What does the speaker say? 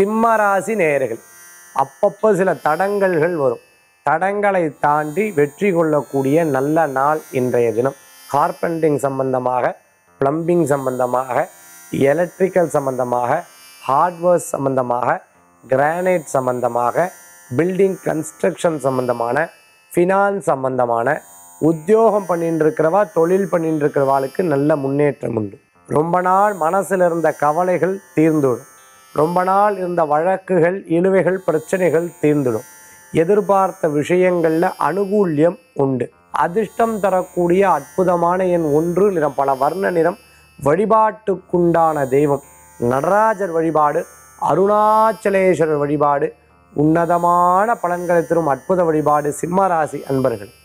சிம்ம ராசி நேயர்கள் அப்பப்போ சில தடங்கல்கள் வரும் தடங்களை தாண்டி வெற்றி கொள்ளக்கூடிய நல்ல நாள் இன்றைய தினம் கார்பெண்டிங் சம்பந்தமாக பிளம்பிங் சம்பந்தமாக எலக்ட்ரிக்கல் சம்பந்தமாக ஹார்ட்வேர்ஸ் சம்பந்தமாக கிரானைட் சம்பந்தமாக பில்டிங் கன்ஸ்ட்ரக்ஷன் சம்பந்தமான ஃபினான்ஸ் சம்பந்தமான உத்தியோகம் பண்ணிட்டு இருக்கிறவா தொழில் பண்ணிட்டு இருக்கிறவாளுக்கு நல்ல முன்னேற்றம் உண்டு ரொம்ப நாள் மனசில் இருந்த கவலைகள் தீர்ந்துவிடும் ரொம்ப நாள் இருந்த வழக்குகள் இழுவைகள் பிரச்சனைகள் தீர்ந்துடும் எதிர்பார்த்த விஷயங்களில் அனுகூல்யம் உண்டு அதிர்ஷ்டம் தரக்கூடிய அற்புதமான எண் ஒன்று நிறம் பல வர்ண நிறம் வழிபாட்டுக்குண்டான தெய்வம் நடராஜர் வழிபாடு அருணாச்சலேஸ்வரர் வழிபாடு உன்னதமான பலன்களை தரும் அற்புத வழிபாடு சிம்ம ராசி அன்பர்கள்